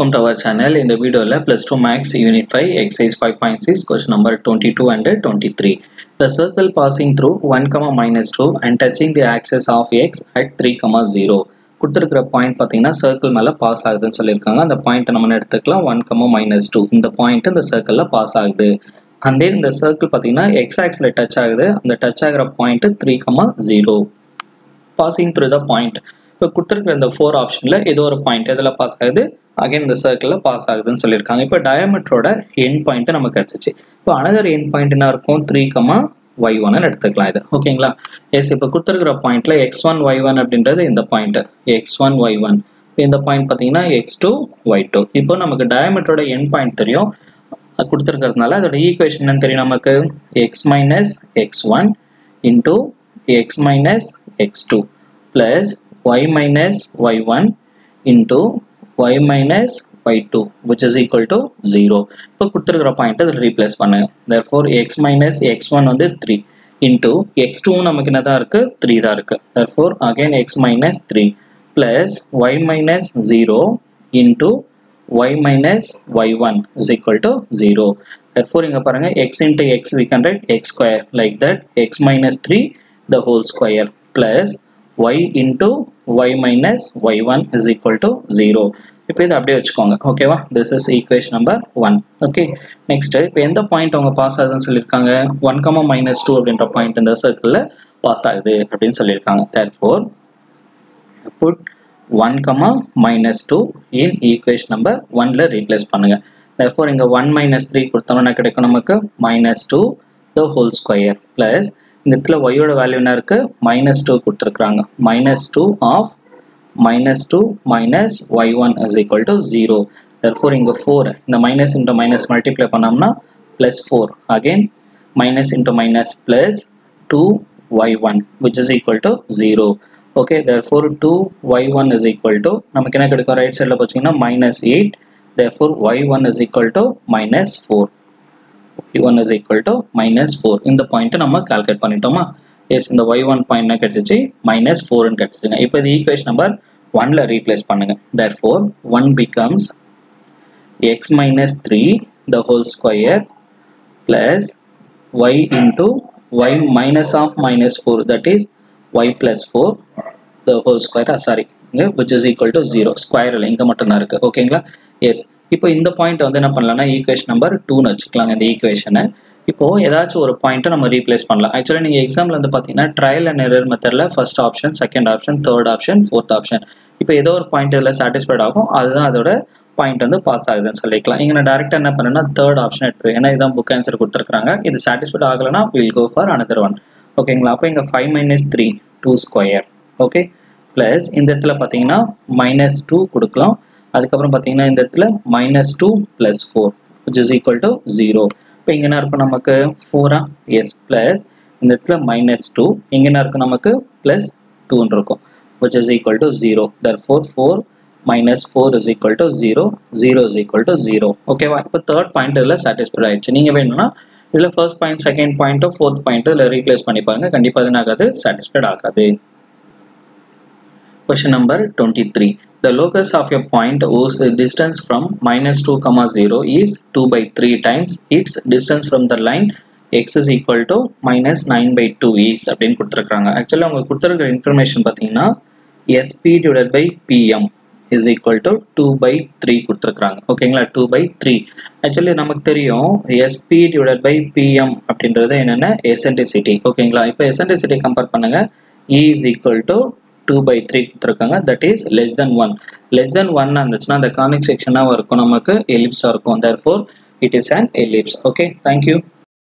Welcome to our channel. இந்த வீடியோல plus 2 max unit 5 exercise 5.6 question number 22 and 23. The circle passing through 1 comma minus 2 and touching the axis of x at 3 comma 0. கொடுத்துருக்கிற point பார்த்தீங்கன்னா circle மேலே pass ஆகுதுன்னு சொல்லியிருக்காங்க அந்த பாயிண்ட்டை நம்ம எடுத்துக்கலாம் ஒன் கமா மைனஸ் டூ இந்த பாயிண்ட் இந்த சர்க்கிளில் பாஸ் ஆகுது அந்த இந்த சர்க்கிள் பார்த்தீங்கன்னா எக்ஸ் ஆக்ஸில் டச் ஆகுது அந்த டச் ஆகிற point three comma zero passing through the point இப்போ கொடுத்துருக்குற இந்த ஃபோர் ஆப்ஷனில் ஏதோ ஒரு பாயிண்ட் எதில் பாஸ் ஆகுது அகைன் இந்த சர்க்கிளில் பாஸ் ஆகுதுன்னு சொல்லியிருக்காங்க இப்போ டயமீட்டரோட என் பாயிண்ட் நமக்கு கிடச்சிச்சு இப்போ அனதர் என் பாயிண்ட் என்ன இருக்கும் த்ரீ கமா ஒய் ஒன்னு எடுத்துக்கலாம் இது ஓகேங்களா எஸ் இப்போ கொடுத்துருக்குற பாயிண்ட்ல எக்ஸ் ஒன் ஒய் ஒன் அப்படின்றது இந்த point x one y one இந்த பாயிண்ட் பார்த்தீங்கன்னா எக்ஸ் டூ ஒய் டூ இப்போ நமக்கு டயமீட்டரோட என் பாயிண்ட் தெரியும் அது கொடுத்துருக்கிறதுனால அதோட ஈக்குவேஷன் என்னன்னு தெரியும் நமக்கு x minus x one into x minus x two plus y minus y one into y minus y2 which is equal to 0 இப்போ கொடுத்துருக்கிற பாயிண்ட் அதில் ரீப்ளேஸ் பண்ணுங்க therefore x minus x1 வந்து 3 into x2 நமக்கு என்ன தான் இருக்கு 3 தான் இருக்கு therefore again x minus 3 plus y minus 0 into y minus y1 is equal to 0 therefore இங்க பாருங்க x into x we can write x square like that x minus 3 the whole square plus y into y minus y1 is equal to 0 இப்போ இதை அப்படியே வச்சுக்கோங்க ஓகேவா this is equation number one okay next இப்போ எந்த point அவங்க pass ஆகுதுன்னு சொல்லியிருக்காங்க ஒன் கமா மைனஸ் டூ அப்படின்ற பாயிண்ட் இந்த சர்க்கிளில் பாஸ் ஆகுது அப்படின்னு சொல்லியிருக்காங்க therefore put one comma minus two in equation number ஒன்ல ரீப்ளேஸ் பண்ணுங்க தேர்ஃபோர் இங்கே ஒன் மைனஸ் த்ரீ கொடுத்தோம்னா கிடைக்கும் நமக்கு minus two the whole square plus இந்த இடத்துல ஒய்யோட வேல்யூ என்ன இருக்கு மைனஸ் டூ கொடுத்துருக்குறாங்க minus two of minus 2 minus y1 is equal to 0 therefore இங்க 4 இந்த minus into minus multiply பண்ணோம்னா plus 4 again minus into minus plus 2 y1 which is equal to 0 okay therefore 2 y1 is equal to நமக்கு என்ன கிடைக்கும் right sideல பார்த்தீங்கன்னா minus 8 therefore y1 is equal to minus 4 y1 is equal to minus 4 இந்த point நம்ம calculate பண்ணிட்டோமா yes இந்த y one point கிடைச்சிச்சு minus ஃபோர்னு கிடைச்சிச்சுங்க இப்போ இது ஈக்குவேஷன் நம்பர் ஒன்ல ரீப்ளேஸ் பண்ணுங்க therefore one becomes x minus three the whole square plus y into y minus of minus four that is y plus four the whole square sorry இங்கே which is equal to zero ஸ்கொயரில் இங்கே மட்டும்தான் இருக்குது ஓகேங்களா S இப்போ இந்த point வந்து என்ன பண்ணலாம்னா ஈக்குவேஷன் நம்பர் டூன்னு வச்சுக்கலாங்க இந்த ஈக்குவேஷனை இப்போ ஏதாச்சும் ஒரு பாயிண்ட்டை நம்ம ரீப்ளேஸ் பண்ணலாம் ஆக்சுவலாக நீங்கள் எக்ஸாம்பிள் வந்து பார்த்தீங்கன்னா ட்ரையல் அண்ட் எரர் மெத்தடில் first option second option third option fourth option இப்போ ஏதோ ஒரு பாயிண்ட் இதில் சாட்டிஸ்ஃபைட் ஆகும் அதுதான் அதோட பாயிண்ட் வந்து பாஸ் ஆகுதுன்னு சொல்லிக்கலாம் இங்கே நான் டேரெக்டாக என்ன பண்ணேன்னா தேர்ட் ஆப்ஷன் எடுத்து ஏன்னா இதான் புக் ஆன்சர் கொடுத்துருக்காங்க இது சாட்டிஸ்ஃபைட் ஆகலைன்னா will go for another one ஓகேங்களா அப்போ இங்கே five minus three two square okay plus இந்த இடத்துல பார்த்தீங்கன்னா மைனஸ் டூ கொடுக்கலாம் அதுக்கப்புறம் பார்த்தீங்கன்னா இந்த இடத்துல minus two plus four which is equal to zero இப்போ இங்கே என்ன இருக்கும் நமக்கு ஃபோரா எஸ் ப்ளஸ் இந்த இடத்துல மைனஸ் டூ இங்கே என்ன இருக்கும் நமக்கு ப்ளஸ் டூன்னு இருக்கும் which is equal to zero therefore four minus four is equal to zero zero is equal to zero ஓகேவா இப்போ தேர்ட் பாயிண்ட் இதில் சாட்டிஸ்ஃபைட் ஆயிடுச்சு நீங்கள் வேணும்னா இதில் ஃபர்ஸ்ட் பாயிண்ட் செகண்ட் பாயிண்ட்டோ ஃபோர்த் பாயிண்ட்டோ இதில் ரீப்ளேஸ் பண்ணி பாருங்க கண்டிப்பாக அது ஆகாது சாட்டிஸ்ஃபைட் ஆகாது Question number 23. The locus of a point whose distance from minus 2 comma 0 is 2 by 3 times its distance from the line x is equal to minus 9 by 2 is அப்படின்னு கொடுத்துருக்காங்க ஆக்சுவலாக அவங்க கொடுத்துருக்கிற இன்ஃபர்மேஷன் பார்த்தீங்கன்னா SP divide by PM is equal to two by three கொடுத்துருக்காங்க ஓகேங்களா two by three actually நமக்கு தெரியும் எஸ்பி டிவைட் பை பிஎம் அப்படின்றது என்னென்ன எசன்டிசிட்டி ஓகேங்களா இப்போ எசன்டிசிட்டி கம்பேர் பண்ணுங்க e is equal to two by three கொடுத்துருக்காங்க that is less than one less than one இருந்துச்சுன்னா அந்த கானிக் செக்ஷனாக இருக்கும் நமக்கு எலிப்ஸாக இருக்கும் therefore it is an ellipse okay thank you